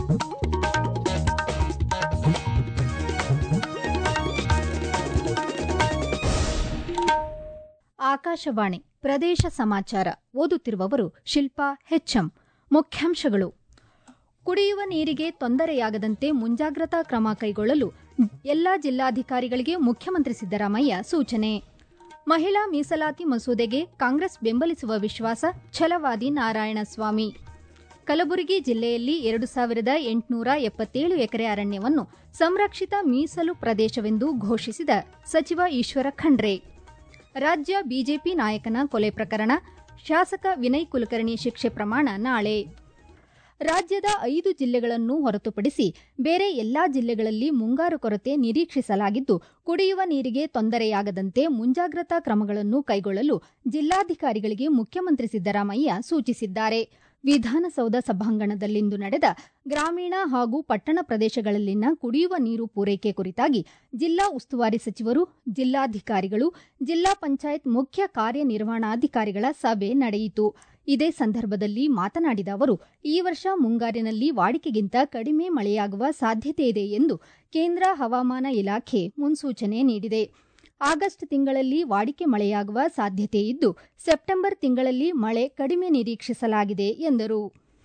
ಆಕಾಶವಾಣಿ ಪ್ರದೇಶ ಸಮಾಚಾರ ಓದುತ್ತಿರುವವರು ಶಿಲ್ಪಾ ಹೆಚ್ಎಂ ಮುಖ್ಯಾಂಶಗಳು ಕುಡಿಯುವ ನೀರಿಗೆ ತೊಂದರೆಯಾಗದಂತೆ ಮುಂಜಾಗ್ರತಾ ಕ್ರಮ ಕೈಗೊಳ್ಳಲು ಎಲ್ಲಾ ಜಿಲ್ಲಾಧಿಕಾರಿಗಳಿಗೆ ಮುಖ್ಯಮಂತ್ರಿ ಸಿದ್ದರಾಮಯ್ಯ ಸೂಚನೆ ಮಹಿಳಾ ಮೀಸಲಾತಿ ಮಸೂದೆಗೆ ಕಾಂಗ್ರೆಸ್ ಬೆಂಬಲಿಸುವ ವಿಶ್ವಾಸ ಛಲವಾದಿ ನಾರಾಯಣಸ್ವಾಮಿ ಕಲಬುರಗಿ ಜಿಲ್ಲೆಯಲ್ಲಿ ಎರಡು ಸಾವಿರದ ಎಂಟುನೂರ ಎಪ್ಪತ್ತೇಳು ಎಕರೆ ಅರಣ್ಯವನ್ನು ಸಂರಕ್ಷಿತ ಮೀಸಲು ಪ್ರದೇಶವೆಂದು ಘೋಷಿಸಿದ ಸಚಿವ ಈಶ್ವರ ಖಂಡ್ರೆ ರಾಜ್ಯ ಬಿಜೆಪಿ ನಾಯಕನ ಕೊಲೆ ಪ್ರಕರಣ ಶಾಸಕ ವಿನಯ್ ಕುಲಕರ್ಣಿ ಶಿಕ್ಷೆ ಪ್ರಮಾಣ ನಾಳೆ ರಾಜ್ಯದ ಐದು ಜಿಲ್ಲೆಗಳನ್ನು ಹೊರತುಪಡಿಸಿ ಬೇರೆ ಎಲ್ಲಾ ಜಿಲ್ಲೆಗಳಲ್ಲಿ ಮುಂಗಾರು ಕೊರತೆ ನಿರೀಕ್ಷಿಸಲಾಗಿದ್ದು ಕುಡಿಯುವ ನೀರಿಗೆ ತೊಂದರೆಯಾಗದಂತೆ ಮುಂಜಾಗ್ರತಾ ಕ್ರಮಗಳನ್ನು ಕೈಗೊಳ್ಳಲು ಜಿಲ್ಲಾಧಿಕಾರಿಗಳಿಗೆ ಮುಖ್ಯಮಂತ್ರಿ ಸಿದ್ದರಾಮಯ್ಯ ಸೂಚಿಸಿದ್ದಾರೆ ವಿಧಾನಸೌಧ ಸಭಾಂಗಣದಲ್ಲಿಂದು ನಡೆದ ಗ್ರಾಮೀಣ ಹಾಗೂ ಪಟ್ಟಣ ಪ್ರದೇಶಗಳಲ್ಲಿನ ಕುಡಿಯುವ ನೀರು ಪೂರೈಕೆ ಕುರಿತಾಗಿ ಜಿಲ್ಲಾ ಉಸ್ತುವಾರಿ ಸಚಿವರು ಜಿಲ್ಲಾಧಿಕಾರಿಗಳು ಜಿಲ್ಲಾ ಪಂಚಾಯತ್ ಮುಖ್ಯ ಕಾರ್ಯನಿರ್ವಹಣಾಧಿಕಾರಿಗಳ ಸಭೆ ನಡೆಯಿತು ಇದೇ ಸಂದರ್ಭದಲ್ಲಿ ಮಾತನಾಡಿದ ಅವರು ಈ ವರ್ಷ ಮುಂಗಾರಿನಲ್ಲಿ ವಾಡಿಕೆಗಿಂತ ಕಡಿಮೆ ಮಳೆಯಾಗುವ ಸಾಧ್ಯತೆಯಿದೆ ಎಂದು ಕೇಂದ್ರ ಹವಾಮಾನ ಇಲಾಖೆ ಮುನ್ಸೂಚನೆ ನೀಡಿದೆ ಆಗಸ್ಟ್ ತಿಂಗಳಲ್ಲಿ ವಾಡಿಕೆ ಮಳೆಯಾಗುವ ಸಾಧ್ಯತೆ ಇದ್ದು ಸೆಪ್ಟೆಂಬರ್ ತಿಂಗಳಲ್ಲಿ ಮಳೆ ಕಡಿಮೆ ನಿರೀಕ್ಷಿಸಲಾಗಿದೆ ಎಂದರು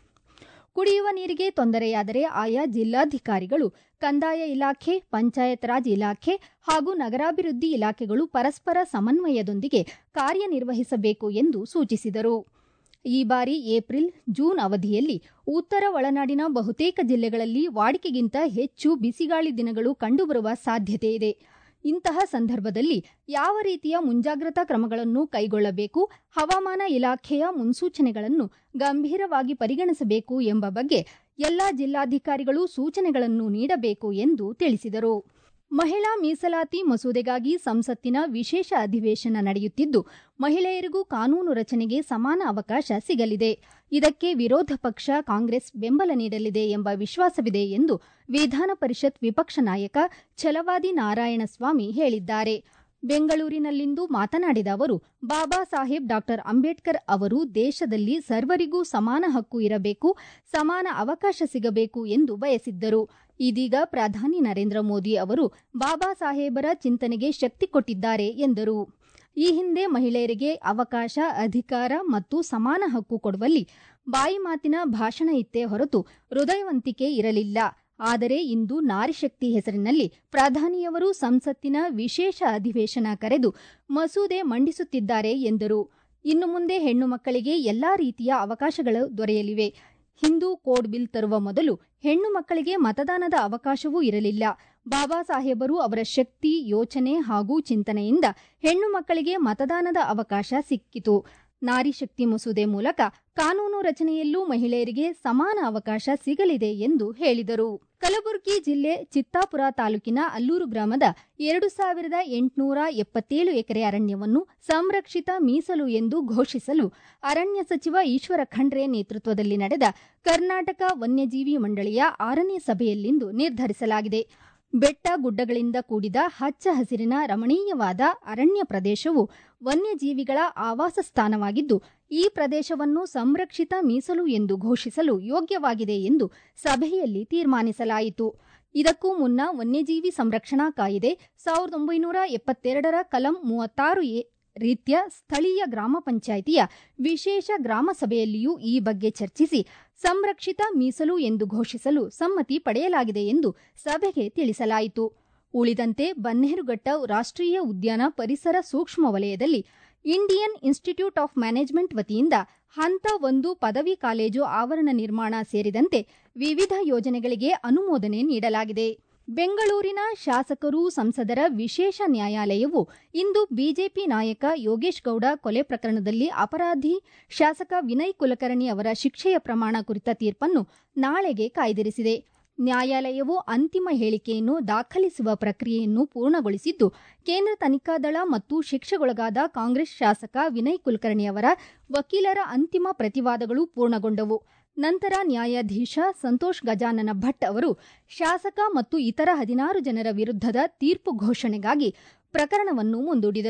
ಕುಡಿಯುವ ನೀರಿಗೆ ತೊಂದರೆಯಾದರೆ ಆಯಾ ಜಿಲ್ಲಾಧಿಕಾರಿಗಳು ಕಂದಾಯ ಇಲಾಖೆ ಪಂಚಾಯತ್ ರಾಜ್ ಇಲಾಖೆ ಹಾಗೂ ನಗರಾಭಿವೃದ್ಧಿ ಇಲಾಖೆಗಳು ಪರಸ್ಪರ ಸಮನ್ವಯದೊಂದಿಗೆ ಕಾರ್ಯನಿರ್ವಹಿಸಬೇಕು ಎಂದು ಸೂಚಿಸಿದರು ಈ ಬಾರಿ ಏಪ್ರಿಲ್ ಜೂನ್ ಅವಧಿಯಲ್ಲಿ ಉತ್ತರ ಒಳನಾಡಿನ ಬಹುತೇಕ ಜಿಲ್ಲೆಗಳಲ್ಲಿ ವಾಡಿಕೆಗಿಂತ ಹೆಚ್ಚು ಬಿಸಿಗಾಳಿ ದಿನಗಳು ಕಂಡುಬರುವ ಸಾಧ್ಯತೆಯಿದೆ ಇಂತಹ ಸಂದರ್ಭದಲ್ಲಿ ಯಾವ ರೀತಿಯ ಮುಂಜಾಗ್ರತಾ ಕ್ರಮಗಳನ್ನು ಕೈಗೊಳ್ಳಬೇಕು ಹವಾಮಾನ ಇಲಾಖೆಯ ಮುನ್ಸೂಚನೆಗಳನ್ನು ಗಂಭೀರವಾಗಿ ಪರಿಗಣಿಸಬೇಕು ಎಂಬ ಬಗ್ಗೆ ಎಲ್ಲಾ ಜಿಲ್ಲಾಧಿಕಾರಿಗಳು ಸೂಚನೆಗಳನ್ನು ನೀಡಬೇಕು ಎಂದು ತಿಳಿಸಿದರು ಮಹಿಳಾ ಮೀಸಲಾತಿ ಮಸೂದೆಗಾಗಿ ಸಂಸತ್ತಿನ ವಿಶೇಷ ಅಧಿವೇಶನ ನಡೆಯುತ್ತಿದ್ದು ಮಹಿಳೆಯರಿಗೂ ಕಾನೂನು ರಚನೆಗೆ ಸಮಾನ ಅವಕಾಶ ಸಿಗಲಿದೆ ಇದಕ್ಕೆ ವಿರೋಧ ಪಕ್ಷ ಕಾಂಗ್ರೆಸ್ ಬೆಂಬಲ ನೀಡಲಿದೆ ಎಂಬ ವಿಶ್ವಾಸವಿದೆ ಎಂದು ವಿಧಾನ ಪರಿಷತ್ ವಿಪಕ್ಷ ನಾಯಕ ಛಲವಾದಿ ನಾರಾಯಣಸ್ವಾಮಿ ಹೇಳಿದ್ದಾರೆ ಬೆಂಗಳೂರಿನಲ್ಲಿಂದು ಮಾತನಾಡಿದ ಅವರು ಬಾಬಾ ಸಾಹೇಬ್ ಡಾಕ್ಟರ್ ಅಂಬೇಡ್ಕರ್ ಅವರು ದೇಶದಲ್ಲಿ ಸರ್ವರಿಗೂ ಸಮಾನ ಹಕ್ಕು ಇರಬೇಕು ಸಮಾನ ಅವಕಾಶ ಸಿಗಬೇಕು ಎಂದು ಬಯಸಿದ್ದರು ಇದೀಗ ಪ್ರಧಾನಿ ನರೇಂದ್ರ ಮೋದಿ ಅವರು ಬಾಬಾ ಸಾಹೇಬರ ಚಿಂತನೆಗೆ ಶಕ್ತಿ ಕೊಟ್ಟಿದ್ದಾರೆ ಎಂದರು ಈ ಹಿಂದೆ ಮಹಿಳೆಯರಿಗೆ ಅವಕಾಶ ಅಧಿಕಾರ ಮತ್ತು ಸಮಾನ ಹಕ್ಕು ಕೊಡುವಲ್ಲಿ ಬಾಯಿ ಮಾತಿನ ಭಾಷಣ ಇತ್ತೇ ಹೊರತು ಹೃದಯವಂತಿಕೆ ಇರಲಿಲ್ಲ ಆದರೆ ಇಂದು ನಾರಿಶಕ್ತಿ ಹೆಸರಿನಲ್ಲಿ ಪ್ರಧಾನಿಯವರು ಸಂಸತ್ತಿನ ವಿಶೇಷ ಅಧಿವೇಶನ ಕರೆದು ಮಸೂದೆ ಮಂಡಿಸುತ್ತಿದ್ದಾರೆ ಎಂದರು ಇನ್ನು ಮುಂದೆ ಹೆಣ್ಣು ಮಕ್ಕಳಿಗೆ ಎಲ್ಲಾ ರೀತಿಯ ಅವಕಾಶಗಳು ದೊರೆಯಲಿವೆ ಹಿಂದೂ ಕೋಡ್ ಬಿಲ್ ತರುವ ಮೊದಲು ಹೆಣ್ಣು ಮಕ್ಕಳಿಗೆ ಮತದಾನದ ಅವಕಾಶವೂ ಇರಲಿಲ್ಲ ಬಾಬಾ ಸಾಹೇಬರು ಅವರ ಶಕ್ತಿ ಯೋಚನೆ ಹಾಗೂ ಚಿಂತನೆಯಿಂದ ಹೆಣ್ಣು ಮಕ್ಕಳಿಗೆ ಮತದಾನದ ಅವಕಾಶ ಸಿಕ್ಕಿತು ನಾರಿ ಶಕ್ತಿ ಮಸೂದೆ ಮೂಲಕ ಕಾನೂನು ರಚನೆಯಲ್ಲೂ ಮಹಿಳೆಯರಿಗೆ ಸಮಾನ ಅವಕಾಶ ಸಿಗಲಿದೆ ಎಂದು ಹೇಳಿದರು ಕಲಬುರಗಿ ಜಿಲ್ಲೆ ಚಿತ್ತಾಪುರ ತಾಲೂಕಿನ ಅಲ್ಲೂರು ಗ್ರಾಮದ ಎರಡು ಸಾವಿರದ ಎಂಟುನೂರ ಎಪ್ಪತ್ತೇಳು ಎಕರೆ ಅರಣ್ಯವನ್ನು ಸಂರಕ್ಷಿತ ಮೀಸಲು ಎಂದು ಘೋಷಿಸಲು ಅರಣ್ಯ ಸಚಿವ ಈಶ್ವರ ಖಂಡ್ರೆ ನೇತೃತ್ವದಲ್ಲಿ ನಡೆದ ಕರ್ನಾಟಕ ವನ್ಯಜೀವಿ ಮಂಡಳಿಯ ಆರನೇ ಸಭೆಯಲ್ಲಿಂದು ನಿರ್ಧರಿಸಲಾಗಿದೆ ಬೆಟ್ಟ ಗುಡ್ಡಗಳಿಂದ ಕೂಡಿದ ಹಚ್ಚ ಹಸಿರಿನ ರಮಣೀಯವಾದ ಅರಣ್ಯ ಪ್ರದೇಶವು ವನ್ಯಜೀವಿಗಳ ಆವಾಸ ಸ್ಥಾನವಾಗಿದ್ದು ಈ ಪ್ರದೇಶವನ್ನು ಸಂರಕ್ಷಿತ ಮೀಸಲು ಎಂದು ಘೋಷಿಸಲು ಯೋಗ್ಯವಾಗಿದೆ ಎಂದು ಸಭೆಯಲ್ಲಿ ತೀರ್ಮಾನಿಸಲಾಯಿತು ಇದಕ್ಕೂ ಮುನ್ನ ವನ್ಯಜೀವಿ ಸಂರಕ್ಷಣಾ ಕಾಯ್ದೆ ಸಾವಿರದ ಒಂಬೈನೂರ ಎಪ್ಪತ್ತೆರಡರ ಕಲಂ ಮೂವತ್ತಾರು ಎ ರೀತ್ಯ ಸ್ಥಳೀಯ ಗ್ರಾಮ ಪಂಚಾಯಿತಿಯ ವಿಶೇಷ ಗ್ರಾಮ ಸಭೆಯಲ್ಲಿಯೂ ಈ ಬಗ್ಗೆ ಚರ್ಚಿಸಿ ಸಂರಕ್ಷಿತ ಮೀಸಲು ಎಂದು ಘೋಷಿಸಲು ಸಮ್ಮತಿ ಪಡೆಯಲಾಗಿದೆ ಎಂದು ಸಭೆಗೆ ತಿಳಿಸಲಾಯಿತು ಉಳಿದಂತೆ ಬನ್ನೇರುಘಟ್ಟ ರಾಷ್ಟ್ರೀಯ ಉದ್ಯಾನ ಪರಿಸರ ಸೂಕ್ಷ್ಮ ವಲಯದಲ್ಲಿ ಇಂಡಿಯನ್ ಇನ್ಸ್ಟಿಟ್ಯೂಟ್ ಆಫ್ ಮ್ಯಾನೇಜ್ಮೆಂಟ್ ವತಿಯಿಂದ ಹಂತ ಒಂದು ಪದವಿ ಕಾಲೇಜು ಆವರಣ ನಿರ್ಮಾಣ ಸೇರಿದಂತೆ ವಿವಿಧ ಯೋಜನೆಗಳಿಗೆ ಅನುಮೋದನೆ ನೀಡಲಾಗಿದೆ ಬೆಂಗಳೂರಿನ ಶಾಸಕರು ಸಂಸದರ ವಿಶೇಷ ನ್ಯಾಯಾಲಯವು ಇಂದು ಬಿಜೆಪಿ ನಾಯಕ ಯೋಗೇಶ್ ಗೌಡ ಕೊಲೆ ಪ್ರಕರಣದಲ್ಲಿ ಅಪರಾಧಿ ಶಾಸಕ ವಿನಯ್ ಕುಲಕರ್ಣಿ ಅವರ ಶಿಕ್ಷೆಯ ಪ್ರಮಾಣ ಕುರಿತ ತೀರ್ಪನ್ನು ನಾಳೆಗೆ ಕಾಯ್ದಿರಿಸಿದೆ ನ್ಯಾಯಾಲಯವು ಅಂತಿಮ ಹೇಳಿಕೆಯನ್ನು ದಾಖಲಿಸುವ ಪ್ರಕ್ರಿಯೆಯನ್ನು ಪೂರ್ಣಗೊಳಿಸಿದ್ದು ಕೇಂದ್ರ ತನಿಖಾ ದಳ ಮತ್ತು ಶಿಕ್ಷೆಗೊಳಗಾದ ಕಾಂಗ್ರೆಸ್ ಶಾಸಕ ವಿನಯ್ ಕುಲಕರ್ಣಿ ಅವರ ವಕೀಲರ ಅಂತಿಮ ಪ್ರತಿವಾದಗಳು ಪೂರ್ಣಗೊಂಡವು ನಂತರ ನ್ಯಾಯಾಧೀಶ ಸಂತೋಷ್ ಗಜಾನನ ಭಟ್ ಅವರು ಶಾಸಕ ಮತ್ತು ಇತರ ಹದಿನಾರು ಜನರ ವಿರುದ್ಧದ ತೀರ್ಪು ಘೋಷಣೆಗಾಗಿ ಪ್ರಕರಣವನ್ನು ಮುಂದೂಡಿದರು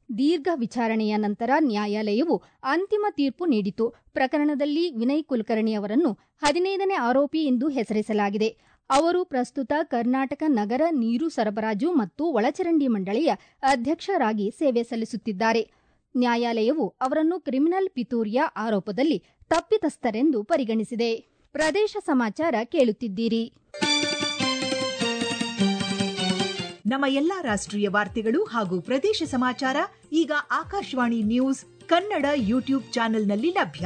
ದೀರ್ಘ ವಿಚಾರಣೆಯ ನಂತರ ನ್ಯಾಯಾಲಯವು ಅಂತಿಮ ತೀರ್ಪು ನೀಡಿತು ಪ್ರಕರಣದಲ್ಲಿ ವಿನಯ್ ಕುಲಕರ್ಣಿ ಅವರನ್ನು ಹದಿನೈದನೇ ಆರೋಪಿ ಎಂದು ಹೆಸರಿಸಲಾಗಿದೆ ಅವರು ಪ್ರಸ್ತುತ ಕರ್ನಾಟಕ ನಗರ ನೀರು ಸರಬರಾಜು ಮತ್ತು ಒಳಚರಂಡಿ ಮಂಡಳಿಯ ಅಧ್ಯಕ್ಷರಾಗಿ ಸೇವೆ ಸಲ್ಲಿಸುತ್ತಿದ್ದಾರೆ ನ್ಯಾಯಾಲಯವು ಅವರನ್ನು ಕ್ರಿಮಿನಲ್ ಪಿತೂರಿಯ ಆರೋಪದಲ್ಲಿ ತಪ್ಪಿತಸ್ಥರೆಂದು ಪರಿಗಣಿಸಿದೆ ಪ್ರದೇಶ ಸಮಾಚಾರ ಕೇಳುತ್ತಿದ್ದೀರಿ ನಮ್ಮ ಎಲ್ಲಾ ರಾಷ್ಟ್ರೀಯ ವಾರ್ತೆಗಳು ಹಾಗೂ ಪ್ರದೇಶ ಸಮಾಚಾರ ಈಗ ಆಕಾಶವಾಣಿ ನ್ಯೂಸ್ ಕನ್ನಡ ಯೂಟ್ಯೂಬ್ ಚಾನೆಲ್ನಲ್ಲಿ ಲಭ್ಯ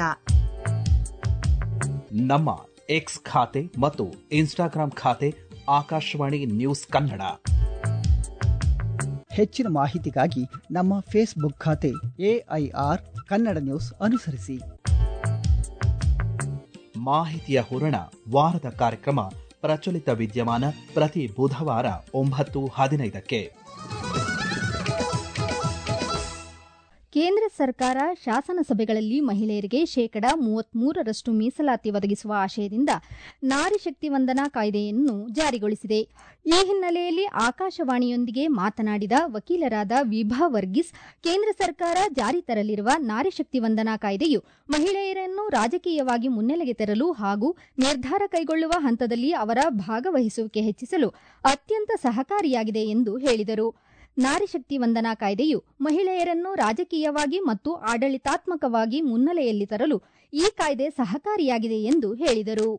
ನಮ್ಮ ಎಕ್ಸ್ ಖಾತೆ ಮತ್ತು ಇನ್ಸ್ಟಾಗ್ರಾಂ ಖಾತೆ ಆಕಾಶವಾಣಿ ನ್ಯೂಸ್ ಕನ್ನಡ ಹೆಚ್ಚಿನ ಮಾಹಿತಿಗಾಗಿ ನಮ್ಮ ಫೇಸ್ಬುಕ್ ಖಾತೆ ಎಐಆರ್ ಕನ್ನಡ ನ್ಯೂಸ್ ಅನುಸರಿಸಿ ಮಾಹಿತಿಯ ಹೂರಣ ವಾರದ ಕಾರ್ಯಕ್ರಮ ಪ್ರಚಲಿತ ವಿದ್ಯಮಾನ ಪ್ರತಿ ಬುಧವಾರ ಒಂಬತ್ತು ಹದಿನೈದಕ್ಕೆ ಕೇಂದ್ರ ಸರ್ಕಾರ ಶಾಸನ ಸಭೆಗಳಲ್ಲಿ ಮಹಿಳೆಯರಿಗೆ ಶೇಕಡಾ ಮೂವತ್ಮೂರರಷ್ಟು ಮೀಸಲಾತಿ ಒದಗಿಸುವ ಆಶಯದಿಂದ ನಾರಿ ಶಕ್ತಿ ವಂದನಾ ಕಾಯ್ದೆಯನ್ನು ಜಾರಿಗೊಳಿಸಿದೆ ಈ ಹಿನ್ನೆಲೆಯಲ್ಲಿ ಆಕಾಶವಾಣಿಯೊಂದಿಗೆ ಮಾತನಾಡಿದ ವಕೀಲರಾದ ವಿಭಾ ವರ್ಗೀಸ್ ಕೇಂದ್ರ ಸರ್ಕಾರ ಜಾರಿ ತರಲಿರುವ ನಾರಿ ಶಕ್ತಿ ವಂದನಾ ಕಾಯ್ದೆಯು ಮಹಿಳೆಯರನ್ನು ರಾಜಕೀಯವಾಗಿ ಮುನ್ನೆಲೆಗೆ ತರಲು ಹಾಗೂ ನಿರ್ಧಾರ ಕೈಗೊಳ್ಳುವ ಹಂತದಲ್ಲಿ ಅವರ ಭಾಗವಹಿಸುವಿಕೆ ಹೆಚ್ಚಿಸಲು ಅತ್ಯಂತ ಸಹಕಾರಿಯಾಗಿದೆ ಎಂದು ಹೇಳಿದರು ನಾರಿಶಕ್ತಿ ವಂದನಾ ಕಾಯ್ದೆಯು ಮಹಿಳೆಯರನ್ನು ರಾಜಕೀಯವಾಗಿ ಮತ್ತು ಆಡಳಿತಾತ್ಮಕವಾಗಿ ಮುನ್ನೆಲೆಯಲ್ಲಿ ತರಲು ಈ ಕಾಯ್ದೆ ಸಹಕಾರಿಯಾಗಿದೆ ಎಂದು ಹೇಳಿದರು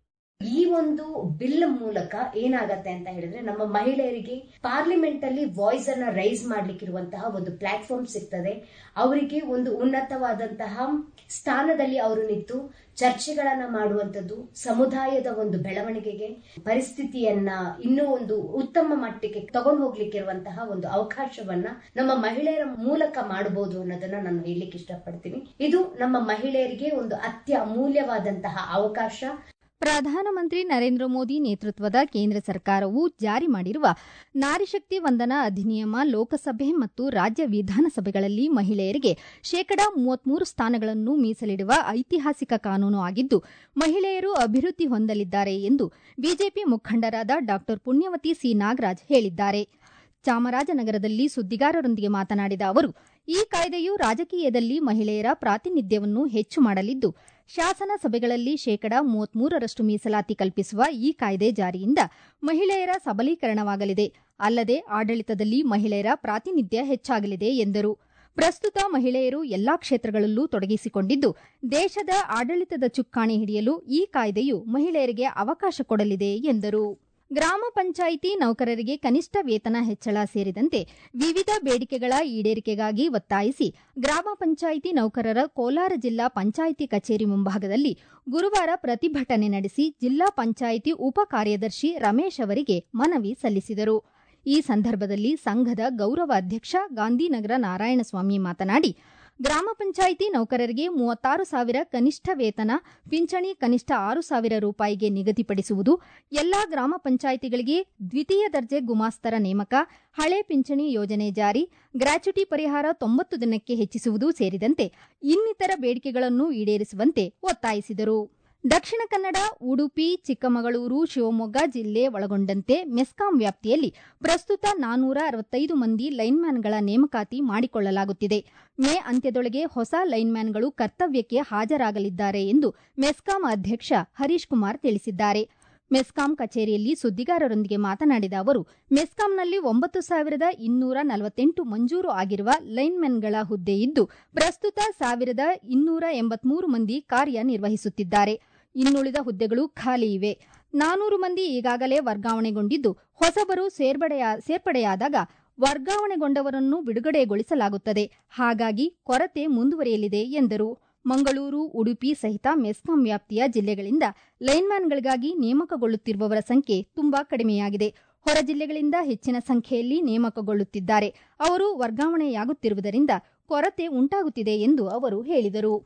ಈ ಒಂದು ಬಿಲ್ ಮೂಲಕ ಏನಾಗತ್ತೆ ಅಂತ ಹೇಳಿದ್ರೆ ನಮ್ಮ ಮಹಿಳೆಯರಿಗೆ ಪಾರ್ಲಿಮೆಂಟ್ ಅಲ್ಲಿ ವಾಯ್ಸ್ ಅನ್ನ ರೈಸ್ ಮಾಡ್ಲಿಕ್ಕಿರುವಂತಹ ಒಂದು ಪ್ಲಾಟ್ಫಾರ್ಮ್ ಸಿಗ್ತದೆ ಅವರಿಗೆ ಒಂದು ಉನ್ನತವಾದಂತಹ ಸ್ಥಾನದಲ್ಲಿ ಅವರು ನಿಂತು ಚರ್ಚೆಗಳನ್ನ ಮಾಡುವಂತದ್ದು ಸಮುದಾಯದ ಒಂದು ಬೆಳವಣಿಗೆಗೆ ಪರಿಸ್ಥಿತಿಯನ್ನ ಇನ್ನೂ ಒಂದು ಉತ್ತಮ ಮಟ್ಟಿಗೆ ತಗೊಂಡು ಹೋಗ್ಲಿಕ್ಕಿರುವಂತಹ ಒಂದು ಅವಕಾಶವನ್ನ ನಮ್ಮ ಮಹಿಳೆಯರ ಮೂಲಕ ಮಾಡಬಹುದು ಅನ್ನೋದನ್ನ ನಾನು ಹೇಳಲಿಕ್ಕೆ ಇಷ್ಟಪಡ್ತೀನಿ ಇದು ನಮ್ಮ ಮಹಿಳೆಯರಿಗೆ ಒಂದು ಅತ್ಯ ಅಮೂಲ್ಯವಾದಂತಹ ಅವಕಾಶ ಪ್ರಧಾನಮಂತ್ರಿ ನರೇಂದ್ರ ಮೋದಿ ನೇತೃತ್ವದ ಕೇಂದ್ರ ಸರ್ಕಾರವು ಜಾರಿ ಮಾಡಿರುವ ನಾರಿಶಕ್ತಿ ವಂದನಾ ಅಧಿನಿಯಮ ಲೋಕಸಭೆ ಮತ್ತು ರಾಜ್ಯ ವಿಧಾನಸಭೆಗಳಲ್ಲಿ ಮಹಿಳೆಯರಿಗೆ ಶೇಕಡಾ ಮೂವತ್ಮೂರು ಸ್ಥಾನಗಳನ್ನು ಮೀಸಲಿಡುವ ಐತಿಹಾಸಿಕ ಕಾನೂನು ಆಗಿದ್ದು ಮಹಿಳೆಯರು ಅಭಿವೃದ್ಧಿ ಹೊಂದಲಿದ್ದಾರೆ ಎಂದು ಬಿಜೆಪಿ ಮುಖಂಡರಾದ ಡಾ ಪುಣ್ಯವತಿ ಸಿ ನಾಗರಾಜ್ ಹೇಳಿದ್ದಾರೆ ಚಾಮರಾಜನಗರದಲ್ಲಿ ಸುದ್ದಿಗಾರರೊಂದಿಗೆ ಮಾತನಾಡಿದ ಅವರು ಈ ಕಾಯ್ದೆಯು ರಾಜಕೀಯದಲ್ಲಿ ಮಹಿಳೆಯರ ಪ್ರಾತಿನಿಧ್ಯವನ್ನು ಹೆಚ್ಚು ಮಾಡಲಿದ್ದು ಶಾಸನ ಸಭೆಗಳಲ್ಲಿ ಶೇಕಡಾ ಮೂವತ್ಮೂರರಷ್ಟು ಮೀಸಲಾತಿ ಕಲ್ಪಿಸುವ ಈ ಕಾಯ್ದೆ ಜಾರಿಯಿಂದ ಮಹಿಳೆಯರ ಸಬಲೀಕರಣವಾಗಲಿದೆ ಅಲ್ಲದೆ ಆಡಳಿತದಲ್ಲಿ ಮಹಿಳೆಯರ ಪ್ರಾತಿನಿಧ್ಯ ಹೆಚ್ಚಾಗಲಿದೆ ಎಂದರು ಪ್ರಸ್ತುತ ಮಹಿಳೆಯರು ಎಲ್ಲಾ ಕ್ಷೇತ್ರಗಳಲ್ಲೂ ತೊಡಗಿಸಿಕೊಂಡಿದ್ದು ದೇಶದ ಆಡಳಿತದ ಚುಕ್ಕಾಣಿ ಹಿಡಿಯಲು ಈ ಕಾಯ್ದೆಯು ಮಹಿಳೆಯರಿಗೆ ಅವಕಾಶ ಕೊಡಲಿದೆ ಎಂದರು ಗ್ರಾಮ ಪಂಚಾಯಿತಿ ನೌಕರರಿಗೆ ಕನಿಷ್ಠ ವೇತನ ಹೆಚ್ಚಳ ಸೇರಿದಂತೆ ವಿವಿಧ ಬೇಡಿಕೆಗಳ ಈಡೇರಿಕೆಗಾಗಿ ಒತ್ತಾಯಿಸಿ ಗ್ರಾಮ ಪಂಚಾಯಿತಿ ನೌಕರರ ಕೋಲಾರ ಜಿಲ್ಲಾ ಪಂಚಾಯಿತಿ ಕಚೇರಿ ಮುಂಭಾಗದಲ್ಲಿ ಗುರುವಾರ ಪ್ರತಿಭಟನೆ ನಡೆಸಿ ಜಿಲ್ಲಾ ಪಂಚಾಯಿತಿ ಉಪ ಕಾರ್ಯದರ್ಶಿ ರಮೇಶ್ ಅವರಿಗೆ ಮನವಿ ಸಲ್ಲಿಸಿದರು ಈ ಸಂದರ್ಭದಲ್ಲಿ ಸಂಘದ ಗೌರವ ಅಧ್ಯಕ್ಷ ಗಾಂಧಿನಗರ ನಾರಾಯಣಸ್ವಾಮಿ ಮಾತನಾಡಿ ಗ್ರಾಮ ಪಂಚಾಯಿತಿ ನೌಕರರಿಗೆ ಮೂವತ್ತಾರು ಸಾವಿರ ಕನಿಷ್ಠ ವೇತನ ಪಿಂಚಣಿ ಕನಿಷ್ಠ ಆರು ಸಾವಿರ ರೂಪಾಯಿಗೆ ನಿಗದಿಪಡಿಸುವುದು ಎಲ್ಲಾ ಗ್ರಾಮ ಪಂಚಾಯಿತಿಗಳಿಗೆ ದ್ವಿತೀಯ ದರ್ಜೆ ಗುಮಾಸ್ತರ ನೇಮಕ ಹಳೆ ಪಿಂಚಣಿ ಯೋಜನೆ ಜಾರಿ ಗ್ರಾಚ್ಯುಟಿ ಪರಿಹಾರ ತೊಂಬತ್ತು ದಿನಕ್ಕೆ ಹೆಚ್ಚಿಸುವುದು ಸೇರಿದಂತೆ ಇನ್ನಿತರ ಬೇಡಿಕೆಗಳನ್ನು ಈಡೇರಿಸುವಂತೆ ಒತ್ತಾಯಿಸಿದರು ದಕ್ಷಿಣ ಕನ್ನಡ ಉಡುಪಿ ಚಿಕ್ಕಮಗಳೂರು ಶಿವಮೊಗ್ಗ ಜಿಲ್ಲೆ ಒಳಗೊಂಡಂತೆ ಮೆಸ್ಕಾಂ ವ್ಯಾಪ್ತಿಯಲ್ಲಿ ಪ್ರಸ್ತುತ ನಾನೂರ ಅರವತ್ತೈದು ಮಂದಿ ಲೈನ್ಮ್ಯಾನ್ಗಳ ನೇಮಕಾತಿ ಮಾಡಿಕೊಳ್ಳಲಾಗುತ್ತಿದೆ ಮೇ ಅಂತ್ಯದೊಳಗೆ ಹೊಸ ಲೈನ್ಮ್ಯಾನ್ಗಳು ಕರ್ತವ್ಯಕ್ಕೆ ಹಾಜರಾಗಲಿದ್ದಾರೆ ಎಂದು ಮೆಸ್ಕಾಂ ಅಧ್ಯಕ್ಷ ಹರೀಶ್ ಕುಮಾರ್ ತಿಳಿಸಿದ್ದಾರೆ ಮೆಸ್ಕಾಂ ಕಚೇರಿಯಲ್ಲಿ ಸುದ್ದಿಗಾರರೊಂದಿಗೆ ಮಾತನಾಡಿದ ಅವರು ಮೆಸ್ಕಾಂನಲ್ಲಿ ಒಂಬತ್ತು ಸಾವಿರದ ಇನ್ನೂರ ನಲವತ್ತೆಂಟು ಮಂಜೂರು ಆಗಿರುವ ಲೈನ್ಮೆನ್ಗಳ ಹುದ್ದೆ ಇದ್ದು ಪ್ರಸ್ತುತ ಸಾವಿರದ ಇನ್ನೂರ ಎಂಬತ್ಮೂರು ಮಂದಿ ಕಾರ್ಯನಿರ್ವಹಿಸುತ್ತಿದ್ದಾರೆ ಇನ್ನುಳಿದ ಹುದ್ದೆಗಳು ಖಾಲಿ ಇವೆ ನಾನೂರು ಮಂದಿ ಈಗಾಗಲೇ ವರ್ಗಾವಣೆಗೊಂಡಿದ್ದು ಹೊಸಬರು ಸೇರ್ಪಡೆಯ ಸೇರ್ಪಡೆಯಾದಾಗ ವರ್ಗಾವಣೆಗೊಂಡವರನ್ನು ಬಿಡುಗಡೆಗೊಳಿಸಲಾಗುತ್ತದೆ ಹಾಗಾಗಿ ಕೊರತೆ ಮುಂದುವರಿಯಲಿದೆ ಎಂದರು ಮಂಗಳೂರು ಉಡುಪಿ ಸಹಿತ ಮೆಸ್ಕಾಂ ವ್ಯಾಪ್ತಿಯ ಜಿಲ್ಲೆಗಳಿಂದ ಲೈನ್ಮ್ಯಾನ್ಗಳಿಗಾಗಿ ನೇಮಕಗೊಳ್ಳುತ್ತಿರುವವರ ಸಂಖ್ಯೆ ತುಂಬಾ ಕಡಿಮೆಯಾಗಿದೆ ಹೊರ ಜಿಲ್ಲೆಗಳಿಂದ ಹೆಚ್ಚಿನ ಸಂಖ್ಯೆಯಲ್ಲಿ ನೇಮಕಗೊಳ್ಳುತ್ತಿದ್ದಾರೆ ಅವರು ವರ್ಗಾವಣೆಯಾಗುತ್ತಿರುವುದರಿಂದ ಕೊರತೆ ಉಂಟಾಗುತ್ತಿದೆ ಎಂದು ಅವರು ಹೇಳಿದರು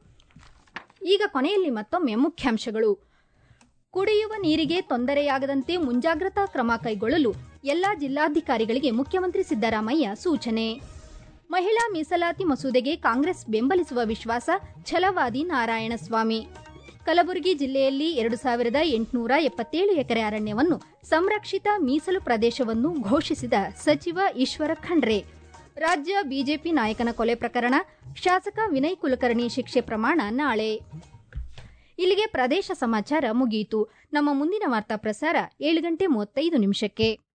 ಈಗ ಕೊನೆಯಲ್ಲಿ ಮತ್ತೊಮ್ಮೆ ಮುಖ್ಯಾಂಶಗಳು ಕುಡಿಯುವ ನೀರಿಗೆ ತೊಂದರೆಯಾಗದಂತೆ ಮುಂಜಾಗ್ರತಾ ಕ್ರಮ ಕೈಗೊಳ್ಳಲು ಎಲ್ಲಾ ಜಿಲ್ಲಾಧಿಕಾರಿಗಳಿಗೆ ಮುಖ್ಯಮಂತ್ರಿ ಸಿದ್ದರಾಮಯ್ಯ ಸೂಚನೆ ಮಹಿಳಾ ಮೀಸಲಾತಿ ಮಸೂದೆಗೆ ಕಾಂಗ್ರೆಸ್ ಬೆಂಬಲಿಸುವ ವಿಶ್ವಾಸ ಛಲವಾದಿ ನಾರಾಯಣಸ್ವಾಮಿ ಕಲಬುರಗಿ ಜಿಲ್ಲೆಯಲ್ಲಿ ಎರಡು ಸಾವಿರದ ಎಂಟುನೂರ ಎಪ್ಪತ್ತೇಳು ಎಕರೆ ಅರಣ್ಯವನ್ನು ಸಂರಕ್ಷಿತ ಮೀಸಲು ಪ್ರದೇಶವನ್ನು ಘೋಷಿಸಿದ ಸಚಿವ ಈಶ್ವರ ಖಂಡ್ರೆ ರಾಜ್ಯ ಬಿಜೆಪಿ ನಾಯಕನ ಕೊಲೆ ಪ್ರಕರಣ ಶಾಸಕ ವಿನಯ್ ಕುಲಕರ್ಣಿ ಶಿಕ್ಷೆ ಪ್ರಮಾಣ ನಾಳೆ ಇಲ್ಲಿಗೆ ಪ್ರದೇಶ ಸಮಾಚಾರ ಮುಗಿಯಿತು ನಮ್ಮ ಮುಂದಿನ ವಾರ್ತಾ ಪ್ರಸಾರ ಏಳು ಗಂಟೆ ಮೂವತ್ತೈದು ನಿಮಿಷಕ್ಕೆ